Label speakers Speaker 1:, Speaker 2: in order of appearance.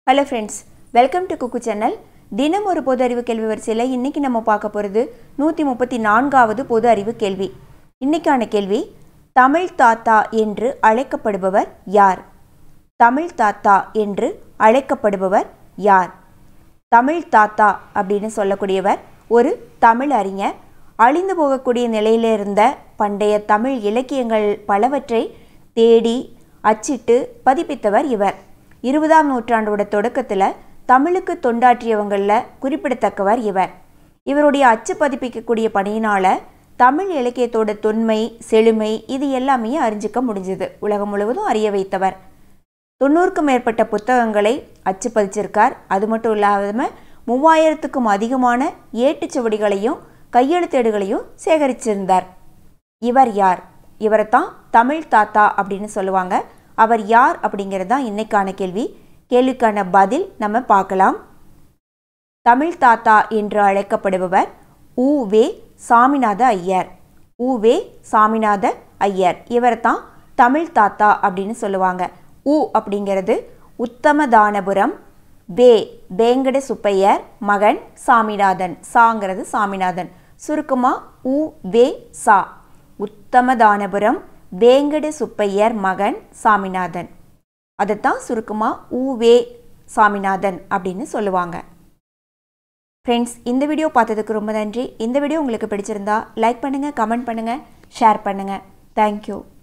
Speaker 1: hello friends welcome to cook channel தினம் ஒரு பொது அறிவு கேள்வி வரிசையில் இன்றைக்கி நம்ம பார்க்க போகிறது நூற்றி முப்பத்தி நான்காவது பொது அறிவு கேள்வி இன்னைக்கான கேள்வி தமிழ் தாத்தா என்று அழைக்கப்படுபவர் யார் தமிழ் தாத்தா என்று அழைக்கப்படுபவர் யார் தமிழ் தாத்தா அப்படின்னு சொல்லக்கூடியவர் ஒரு தமிழ் அறிஞர் அழிந்து போகக்கூடிய நிலையில் இருந்த பண்டைய தமிழ் இலக்கியங்கள் பலவற்றை தேடி அச்சிட்டு பதிப்பித்தவர் இவர் இருபதாம் நூற்றாண்டோட தொடக்கத்தில் தமிழுக்கு தொண்டாற்றியவங்களில் குறிப்பிடத்தக்கவர் இவர் இவருடைய அச்சு பதிப்பிக்கக்கூடிய பணியினால் தமிழ் இலக்கியத்தோட தொன்மை செழுமை இது எல்லாமே அறிஞ்சிக்க முடிஞ்சது உலகம் முழுவதும் அறிய வைத்தவர் தொண்ணூறுக்கும் மேற்பட்ட புத்தகங்களை அச்சு பதிச்சிருக்கார் அது மட்டும் இல்லாமல் மூவாயிரத்துக்கும் அதிகமான ஏட்டுச்சுவடிகளையும் கையெழுத்தேடுகளையும் சேகரிச்சிருந்தார் இவர் யார் இவரை தான் தமிழ் தாத்தா அப்படின்னு சொல்லுவாங்க அவர் யார் அப்படிங்கிறது தான் இன்னைக்கான கேள்வி கேள்விக்கான பதில் நம்ம பார்க்கலாம் தமிழ் தாத்தா என்று அழைக்கப்படுபவர் உ வே சாமிநாத ஐயர் உ வே சாமிநாத ஐயர் இவர் தான் தமிழ் தாத்தா அப்படின்னு சொல்லுவாங்க உ அப்படிங்கிறது உத்தமதானபுரம் வே வேங்கட சுப்பையர் மகன் சாமிநாதன் சாங்கிறது சாமிநாதன் சுருக்கமா உ வே சா உத்தமதானபுரம் வேங்கட சுப்பையர் மகன் சாமிநாதன் அதைத்தான் சுருக்கமாக உ வே சாமிநாதன் அப்படின்னு சொல்லுவாங்க ஃப்ரெண்ட்ஸ் இந்த வீடியோ பார்த்ததுக்கு ரொம்ப நன்றி இந்த வீடியோ உங்களுக்கு பிடிச்சிருந்தா லைக் பண்ணுங்கள் கமெண்ட் பண்ணுங்கள் ஷேர் பண்ணுங்கள் தேங்க்யூ